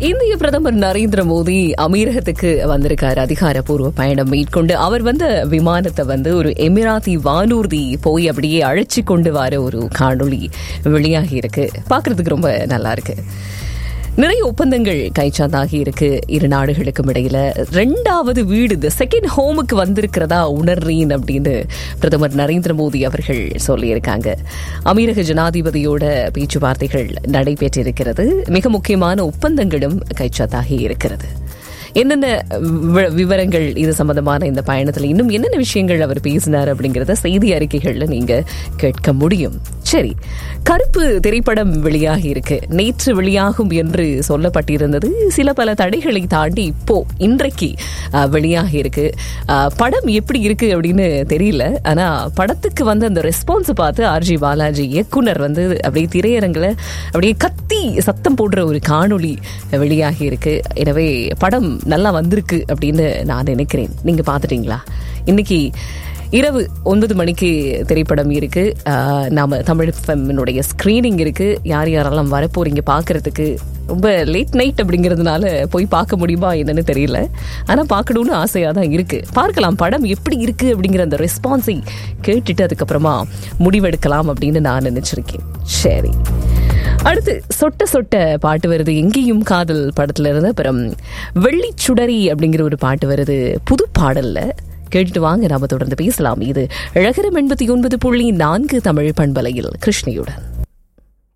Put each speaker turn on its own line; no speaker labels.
இந்திய பிரதமர் நரேந்திர மோடி அமீரகத்துக்கு வந்திருக்காரு அதிகாரப்பூர்வ பயணம் மேற்கொண்டு அவர் வந்த விமானத்தை வந்து ஒரு எமிராத்தி வானூர்தி போய் அப்படியே அழைச்சி கொண்டு வர ஒரு காணொளி வெளியாகி இருக்கு பாக்குறதுக்கு ரொம்ப நல்லா இருக்கு நிறைய ஒப்பந்தங்கள் கைச்சாந்தாகி இருக்கு இரு நாடுகளுக்கும் இடையில ரெண்டாவது வீடு இந்த செகண்ட் ஹோமுக்கு வந்திருக்கிறதா உணர்றேன் அப்படின்னு பிரதமர் நரேந்திர மோடி அவர்கள் சொல்லியிருக்காங்க அமீரக ஜனாதிபதியோட பேச்சுவார்த்தைகள் நடைபெற்றிருக்கிறது மிக முக்கியமான ஒப்பந்தங்களும் கைச்சாத்தாகி இருக்கிறது என்னென்ன வி- விவரங்கள் இது சம்பந்தமான இந்த பயணத்தில் இன்னும் என்னென்ன விஷயங்கள் அவர் பேசினார் அப்படிங்கறத செய்தி அறிக்கைகள்ல நீங்க கேட்க முடியும் சரி கருப்பு திரைப்படம் வெளியாகி இருக்கு நேற்று வெளியாகும் என்று சொல்லப்பட்டிருந்தது சில பல தடைகளை தாண்டி இப்போ இன்றைக்கு அஹ், வெளியாகி இருக்கு அஹ், படம் எப்படி இருக்கு அப்படின்னு தெரியல ஆனா படத்துக்கு வந்து அந்த ரெஸ்பான்ஸ் பார்த்து ஆர்ஜி பாலாஜி இயக்குனர் வந்து அப்படியே திரையரங்குல அப்படியே கத்தி சத்தம் போடுற ஒரு காணொளி வெளியாகி இருக்கு எனவே படம் நல்லா வந்திருக்கு அப்படின்னு நான் நினைக்கிறேன் நீங்க பாத்துட்டீங்களா இன்னைக்கு இரவு ஒன்பது மணிக்கு திரைப்படம் இருக்கு ஆஹ், நாம தமிழ் ஃபெம்னுடைய ஸ்கிரீனிங் இருக்கு யார் யாரெல்லாம் வரப்போறீங்க பார்க்கறதுக்கு ரொம்ப லேட் நைட் அப்படிங்கிறதுனால போய் பார்க்க முடியுமா என்னன்னு தெரியல ஆனா பார்க்கணும்னு ஆசையா தான் இருக்கு பார்க்கலாம் படம் எப்படி இருக்கு அப்படிங்கிற அந்த ரெஸ்பான்ஸை கேட்டுட்டு அதுக்கப்புறமா முடிவெடுக்கலாம் அப்படின்னு நான் நினைச்சிருக்கேன் சரி அடுத்து சொட்ட சொட்ட பாட்டு வருது எங்கேயும் காதல் படத்துல இருந்து அப்புறம் வெள்ளிச்சுடரி அப்படிங்கிற ஒரு பாட்டு வருது புது பாடல்ல கேட்டுட்டு வாங்க நாம தொடர்ந்து பேசலாம் இது அழகரம் எண்பத்தி ஒன்பது புள்ளி நான்கு தமிழ் பண்பலையில் கிருஷ்ணியுடன்